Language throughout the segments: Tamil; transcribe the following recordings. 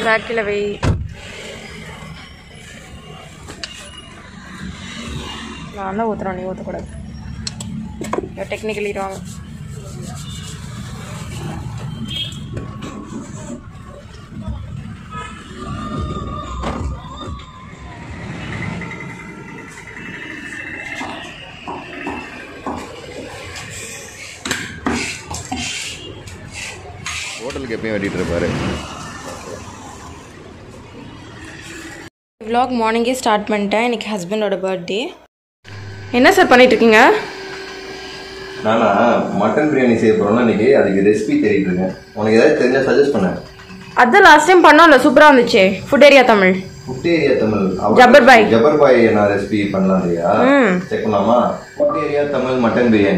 ரேக்கில் வை நான் தான் ஊற்றுறோம் நீ ஊற்றக்கூடாது டெக்னிக்கல் வாங்க ஹோட்டலுக்கு எப்பயும் வெட்டிட்டு இருப்பாரு vlog மார்னிங்கே ஸ்டார்ட் பண்ணிட்டேன் இன்னைக்கு ஹஸ்பண்டோட பர்த்டே என்ன சார் பண்ணிட்டு இருக்கீங்க நானா மட்டன் பிரியாணி செய்ய போறோம்னா இன்னைக்கு அதுக்கு ரெசிபி தேடிட்டு இருக்கேன் உனக்கு ஏதாவது தெரிஞ்சா சஜஸ்ட் பண்ண அதான் லாஸ்ட் டைம் பண்ணோம்ல சூப்பராக வந்துச்சு food area Tamil food area Tamil அவர் ஜப்பர் பாய். ஜப்பர் பாய் நான் ரெசிபி பண்ணலாம் இல்லையா ம். செக் பண்ணலாமா food area Tamil mutton biryani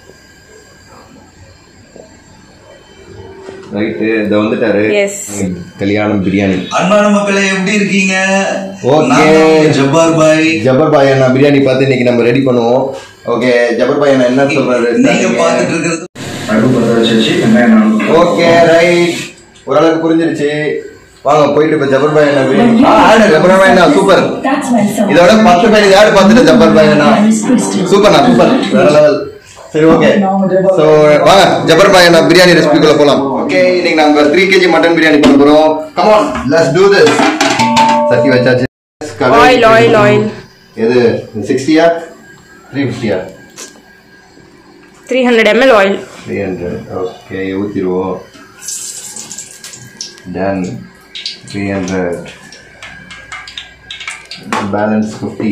right இத வந்துட்டாரு Yes. கல்யாணம் பிரியாணி அன்பான மக்களே எப்படி இருக்கீங்க Okay. நான் உங்க ஜப்பார் பாய் ஜப்பர் பாய் அண்ணா பிரியாணி பார்த்து இன்னைக்கு நம்ம ரெடி பண்ணுவோம் ஓகே ஜப்பர் பாய் அண்ணா என்ன சொல்றாரு நீங்க பார்த்துட்டு இருக்கிறது அடுப்பு பற்ற வச்சு வெங்காயம் நறுக்கணும். ஓகே ரைட் ஓரளவுக்கு புரிஞ்சிருச்சு வாங்க போயிட்டு இப்ப ஜப்பர் பாய் அண்ணா பிரியாணி ஆ, ஜப்பர் பாய் அண்ணா சூப்பர் That's my son. இதோட பத்து பேர் யாரு பார்த்துட்டு ஜப்பர் பாய் அண்ணா சூப்பர்ண்ணா சூப்பர் வேற லெவல் சரி ஓகே ஸோ வாங்க ஜப்பர் பாய் அண்ணா பிரியாணி ரெசிபிக்குள்ள போலாம் ஓகே இன்னைக்கு நாங்க த்ரீ கேஜி மட்டன் பிரியாணி பண்ண போறோம் கமான் லெட்ஸ் டூ திஸ் சத்தி வச்சாச்சு ஆயில் ஆயில் ஆயில் எது சிக்ஸ்டியா த்ரீ ஃபிஃப்டியா three hundred ML oil three hundred okay ஊற்றிடுவோம் done three hundred balance fifty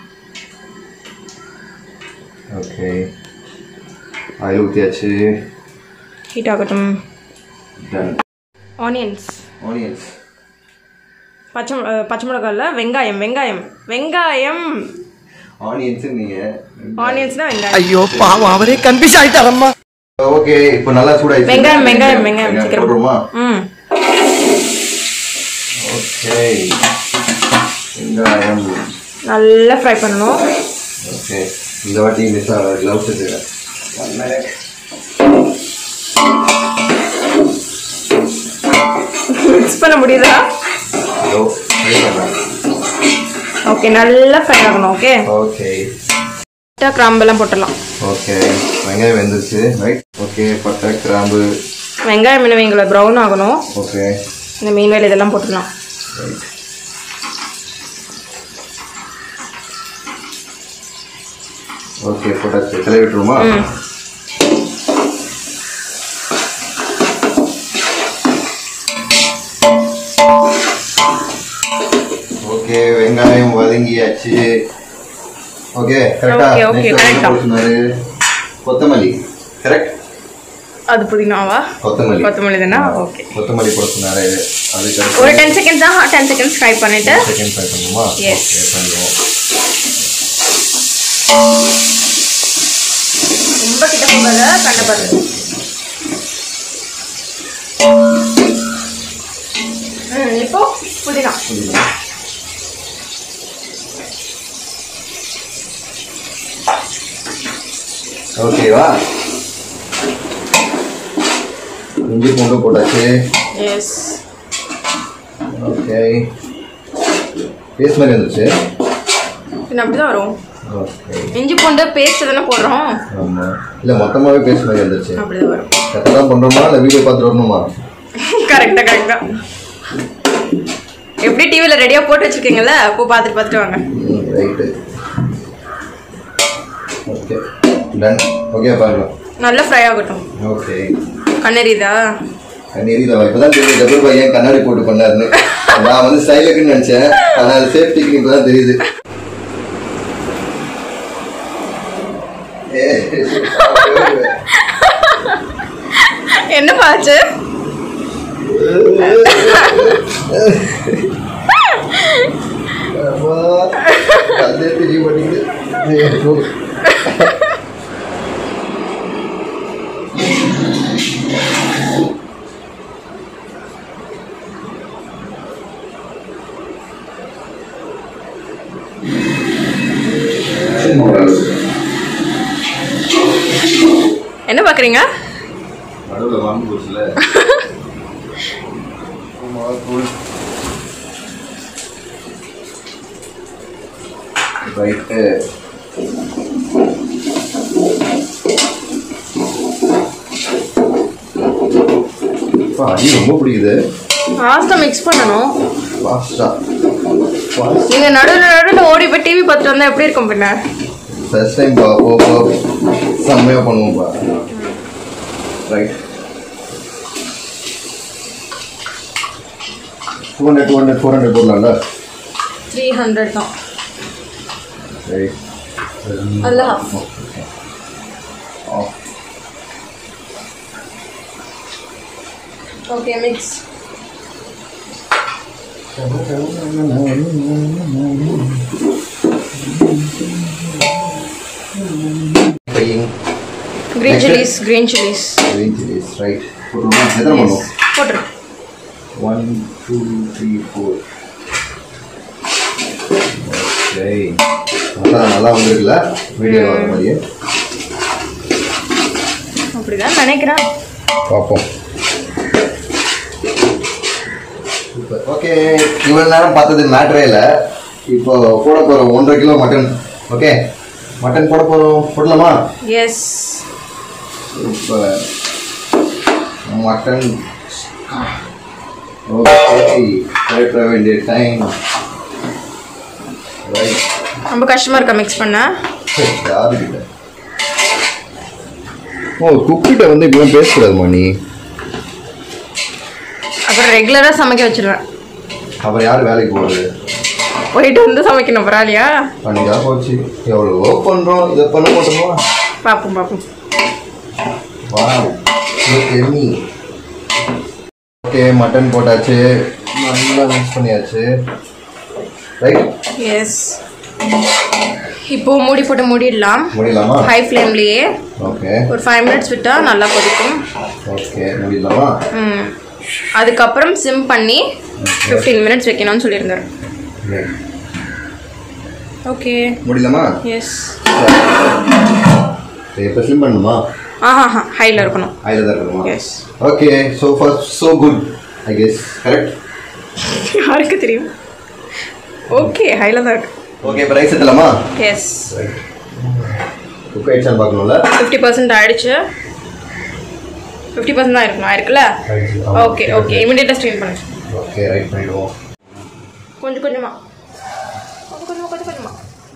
okay oil ஊற்றியாச்சு ஹீட் ஆகட்டும் டன் ஆனியன்ஸ் ஆனியன்ஸ் பச்சை மி- அஹ், பச்சை மிளகாயில் வெங்காயம் வெங்காயம் வெங்காயம் ஆனியன்ஸ் நீங்கள் ஆனியன்ஸ்னா வெங்காயம் ஐயோ பாவம் அவரே கன்ஃபியூஸ் ஆயிட்டாரம்மா ஓகே இப்போ நல்லா சூடாயிடுச்சு வெங்காயம், வெங்காயம், வெங்காயம், சீக்கிரம். போடுறோமா ம் ஓகே வெங்காயம் நல்லா ஃப்ரை பண்ணணும் ஓகே இந்த வாட்டி மிஸ் ஆகிற க்ளவுஸ் எடுத்துக்கிறேன் ஒன் மினிட் மிக்ஸ் பண்ண முடியுதா ஹலோ ட்ரை பண்ணேன் ஓகே நல்லா ஃப்ரை ஆகணும் ஓகே ஓகே பட்டை கிராம்பெல்லாம் போட்டுடலாம் ஓகே வெங்காயம் வெந்துருச்சு ரைட் ஓகே பட்டை கிராம்பு வெங்காயம் மீன் வைங்கள ப்ரௌன் ஆகணும் ஓகே இந்த மீன் வேலை இதெல்லாம் போட்டுடலாம் ரைட் ஓகே போட்டாச்சு கிளறி விட்டுருமா ம் ஓகே வெங்காயம் வதங்கியாச்சு ஓகே கரெக்டா Okay, okay, correct ஆ. சொன்னாரு கொத்தமல்லி கரெக்ட் அது புதினாவா கொத்தமல்லி கொத்தமல்லி தானே ஓகே கொத்தமல்லி போட சொன்னாரு அதுக்கு ஒரு டென் செகண்ட்ஸ் தான் டென் செகண்ட்ஸ் ஃப்ரை பண்ணிட்டு செகண்ட் ஃப்ரை பண்ணுமா Yes. ஓகே பண்ணுவோம் ரொம்ப கிட்ட போகாத கண்ணை பாரு ம் இப்போ புதினா ஓகேவா இஞ்சி பூண்டு போட்டாச்சு எஸ் ஓகே பேஸ்ட் மாதிரி வந்துச்சு பின்ன அப்படிதான் வரும் ஓகே இஞ்சி பூண்டு பேஸ்ட் தானே போடுறோம் ஆமாம் இல்லை மொத்தமாகவே பேஸ்ட் மாதிரி வந்துச்சு அப்படிதான் வரும் கரெக்டாக தான் பண்ணுறோமா இல்லை வீடியோ பார்த்துட்டு வரணுமா கரெக்டா கரெக்டா எப்படி டிவியில் ரெடியாக போட்டு வச்சிருக்கீங்கல்ல அப்போ பார்த்துட்டு பார்த்துட்டு வாங்க ரைட்டு ஓகே டன் ஓகே பாருங்க நல்லா ஃப்ரை ஆகட்டும் ஓகே கண்ணெறிதா எரியல இப்போ தான் தெரியுது டபுள் பாய் ஏன் கண்ணாடி போட்டு பண்ணாருன்னு நான் வந்து ஸ்டைலுக்குன்னு நினச்சேன் ஆனால் அது சேஃப்டிக்கு இப்போ தான் தெரியுது ஏ, என்ன பாச்சு அப்பா, கண்ணே தெரிய மாட்டேங்குது ஏ, போ. என்ன பார்க்குறீங்க நடுவில் வாங்கி போச்சுல ஆமா, cool. ரைட்டு அடி ரொம்ப பிடிக்குது லாஸ்ட்டாக மிக்ஸ் பண்ணணும் ஃபாஸ்டா நீங்க நடுவில் நடுவில் ஓடி போய் டிவி பார்த்துட்டு வந்தா எப்படி இருக்கும் பின்ன ஃபர்ஸ்ட் டைம் பா போ போ செம்மையாக பண்ணுவோம் பா right two hundred two hundred four hundred போடலாம்ல த்ரீ ஹண்ட்ரட் தான் ரைட் அல்ல half. ஓகே மிக்ஸ் பையிங் green chillies green chillies green chillies right போட்டுருமா எத்தனை பண்ணுவோம் போட்டுரு one two three four okay நல்லா நல்லா வந்துருக்குல்ல வீடியோ வர மாதிரியே அப்படிதான் நினைக்கிறேன் பார்ப்போம் ஓகே இவ்வளோ நேரம் பார்த்தது மேட்ரே இல்லை இப்போ போட போகிறோம் ஒன்றரை கிலோ மட்டன் ஓகே மட்டன் போட போகிறோம் போடலாமா எஸ் இப்போ மட்டன் ஓகே கரெக்ட் வேண்டிய டைம் ரைட் ரொம்ப கஷ்டமா இருக்கா மிக்ஸ் பண்ண யாருக்கிட்ட ஓ குக்கிட்ட வந்து இப்படிலாம் பேசக்கூடாதுமா நீ அப்புறம் ரெகுலரா சமைக்க வச்சிருவேன் அப்புறம் யார் வேலைக்கு போகிறது போயிட்டு வந்து சமைக்கணும் பரவாயில்லையா பண்ணிக்கா போச்சு எவ்வளவோ பண்ணுறோம் இதை பண்ண மாட்டோமா பார்ப்போம் பார்ப்போம் வா தெரியி ஓகே மட்டன் போட்டாச்சு நல்லா மிக்ஸ் பண்ணியாச்சு ரைட் எஸ் இப்போ மூடி போட்டு மூடிடலாம் முடியலாமா ஹை ஃப்ளேம்லேயே ஓகே ஒரு ஃபைவ் மினிட்ஸ் விட்டா நல்லா கொதிக்கும் ஓகே முடியலாமா ம் அதுக்கப்புறம் சிம் பண்ணி ஃபிஃப்டீன் மினிட்ஸ் வைக்கணும்னு சொல்லியிருந்தாரு ஓகே முடியலாமா எஸ் சரி இப்போ ஸ்லிம் பண்ணணுமா ஆஹா ஹையில் இருக்கணும் அதில் தான் இருக்கணுமா yes okay so first so good I guess correct யாருக்கு தெரியும் ஓகே ஹையில் தான் இருக்கு ஓகே இப்போ ரைஸ் எடுத்துலாமா எஸ் குக் ஆயிடுச்சான்னு பார்க்கணும்ல ஃபிஃப்டி பர்சன்ட் ஆயிடுச்சு ஃபிஃப்டி பர்சன்ட் தான் இருக்கணும் ஆயிருக்குல்ல ஓகே ஓகே இமிடியேட்டாக ஸ்ட்ரீம் பண்ணு ஓகே ரைட் பண்ணிடுவோம் கொஞ்சம் கொஞ்சமா கொஞ்சம் கொஞ்சமா கொஞ்சம் கொஞ்சமா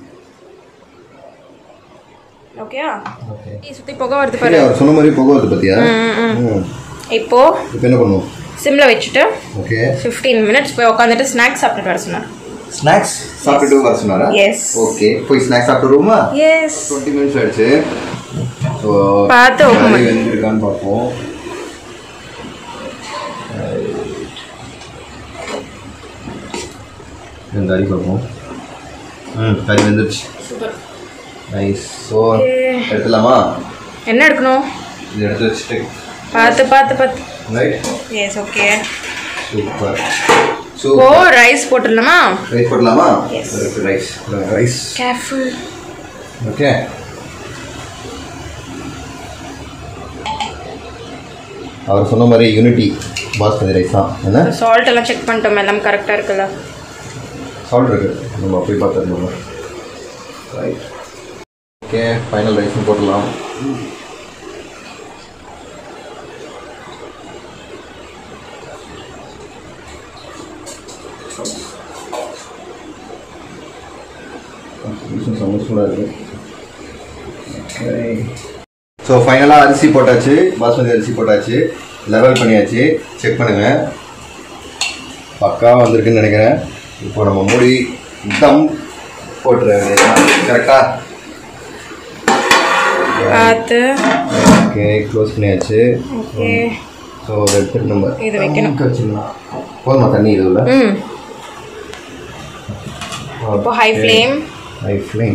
ஓகேயா ஓகே சுற்றி புகை வருது சரி பாரு அவர் சொன்ன மாதிரி புகை வருது பார்த்தியா ம் இப்போ இப்போ என்ன பண்ணுவோம் சிம்மில் வச்சுட்டு ஓகே ஃபிஃப்டீன் மினிட்ஸ் போய் உட்காந்துட்டு ஸ்நாக்ஸ் சாப்பிட்டுட்டு வர சொன்னார் ஸ்நாக்ஸ் சாப்பிட்டுட்டு வர சொன்னாரா Yes. ஓகே போய் ஸ்நாக்ஸ் சாப்பிட்டு வருவோமா எஸ் டுவெண்ட்டி மினிட்ஸ் ஆயிடுச்சு ஸோ பார்த்து open பண்ணு. வெந்திருக்கான்னு பார்ப்போம் இந்த அரி பார்ப்போம் ம் கறி வெந்துருச்சு சூப்பர் நைஸ் ஸோ Okay. எடுத்துலாமா என்ன எடுக்கணும் இது எடுத்து வச்சுட்டு பார்த்து பார்த்து பார்த்து ரைட் எஸ் ஓகே சூப்பர் இப்போ சூப்பர் ரைஸ் போட்டுடலாமா ரைஸ் போடலாமா Yes. Rice rice careful okay அவர் சொன்ன மாதிரி யூனிட்டி பாஸ்மதி ரைஸ் தான் என்ன சால்ட் எல்லாம் செக் பண்ணிட்டோம் எல்லாம் கரெக்டாக இருக்குல்ல சால்ட் இருக்கு நம்ம போய் பார்த்துருந்தோம் ரைட் ஓகே ஃபைனல் ரைஸும் போடலாம் சமஸ்ஃபுல்லாக இருக்கு ஸோ ஃபைனலாக அரிசி போட்டாச்சு பாஸ்மதி அரிசி போட்டாச்சு லெவல் பண்ணியாச்சு செக் பண்ணுங்க பக்காவாக வந்திருக்குன்னு நினைக்கிறேன் இப்போ நம்ம மூடி தம் போட்டுற வேண்டியதுதான் கரெக்டா பார்த்து ஓகே க்ளோஸ் பண்ணியாச்சு ஓகே ஸோ அதை எடுத்துட்டு நம்ம இது வைக்கணும். தம்முக்கு வச்சிடலாம் போதுமா தண்ணி இது உள்ள ம் இப்போ high flame high flame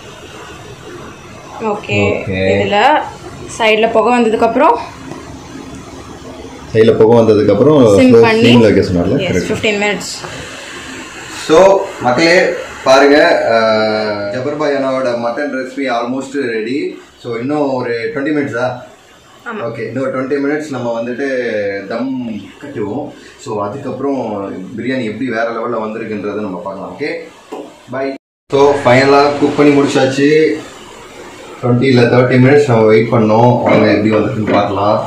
okay Okay. இதில் சைடில் புகை வந்ததுக்கப்புறம் சைடில் புகை வந்ததுக்கப்புறம் சிம் ஸ்லோ பண்ணி ஃப்ளேமில் வைக்க சொன்னார்ல yes correct fifteen minutes so மக்களே பாருங்க ஜபர் பாயானோட mutton recipe almost ready so இன்னும் ஒரு டுவெண்ட்டி மினிட்ஸா ஆமா. ஓகே இன்னும் டுவெண்ட்டி மினிட்ஸ் நம்ம வந்துட்டு தம் கட்டுவோம் ஸோ அதுக்கப்புறம் பிரியாணி எப்படி வேற லெவலில் வந்திருக்குன்றதை நம்ம பார்க்கலாம் ஓகே பை ஸோ ஃபைனலாக குக் பண்ணி முடிச்சாச்சு டுவெண்ட்டி இல்லை தேர்ட்டி மினிட்ஸ் நம்ம வெயிட் பண்ணோம் அவங்க எப்படி வந்துருக்குன்னு பார்க்கலாம்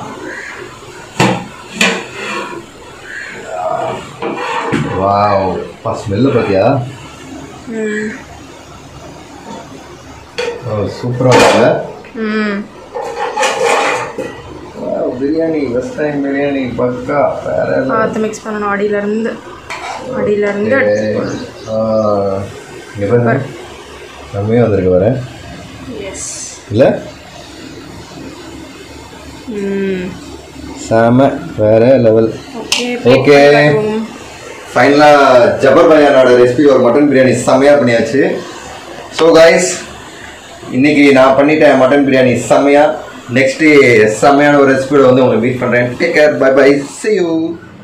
வாவ் பா ஸ்மெல்லு பார்த்தியா ஓ சூப்பராக இருக்குல்ல ம் Wow, biryani first time biryani பக்கா வேற level. பார்த்து மிக்ஸ் பண்ணணும் அடியிலேருந்து அடியிலேருந்து ஆ, இங்க பாருங்க செம்மையாக வந்திருக்கு வரேன் எஸ் இல்லை ம் செம வேற லெவல் ஓகே Okay. ஃபைனலாக ஜபர் பையானோட ரெசிபி ஒரு மட்டன் பிரியாணி செம்மையாக பண்ணியாச்சு ஸோ கைஸ் இன்னைக்கு நான் பண்ணிட்டேன் மட்டன் பிரியாணி செம்மையா நெக்ஸ்ட் செம்மையான ஒரு ரெசிபியோட வந்து உங்களை மீட் பண்ணுறேன் take care bye bye see you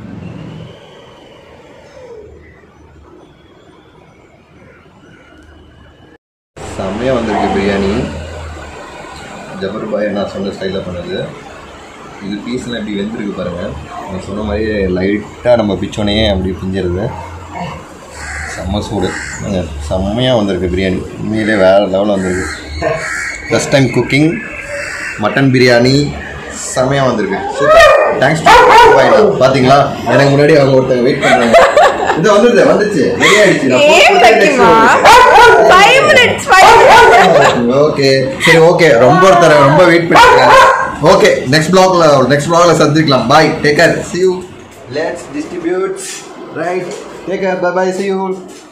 செம்மையாக வந்திருக்கு பிரியாணி ஜபர் பாய் நான் சொன்ன ஸ்டைலில் பண்ணது இது பீஸ்லாம் எப்படி வெந்திருக்கு பாருங்கள் நான் சொன்ன மாதிரி லைட்டாக நம்ம பிச்சோனையே அப்படி பிஞ்சிருது செம்ம சூடு பாருங்க, செம்மையாக வந்திருக்கு பிரியாணி உண்மையிலே வேறு லெவலில் வந்திருக்கு first time cooking mutton biryani செம்மையாக வந்திருக்கு சூப்பர் தேங்க்ஸ் பார்த்தீங்களா எனக்கு முன்னாடி அவங்க ஒருத்தங்க வெயிட் பண்ணுறாங்க இது வந்துருது வந்துச்சு ரெடி ஆயிடுச்சு நான் ஏன் போட்டு வைக்குமா next five minutes five okay சரி ஓகே ரொம்ப ஒருத்தர் ரொம்ப வெயிட் பண்ணிருக்கேன் ஓகே நெக்ஸ்ட் பிளாக்ல நெக்ஸ்ட் பிளாக்ல சந்திக்கலாம் bye take care see you let's distribute right take care bye bye see you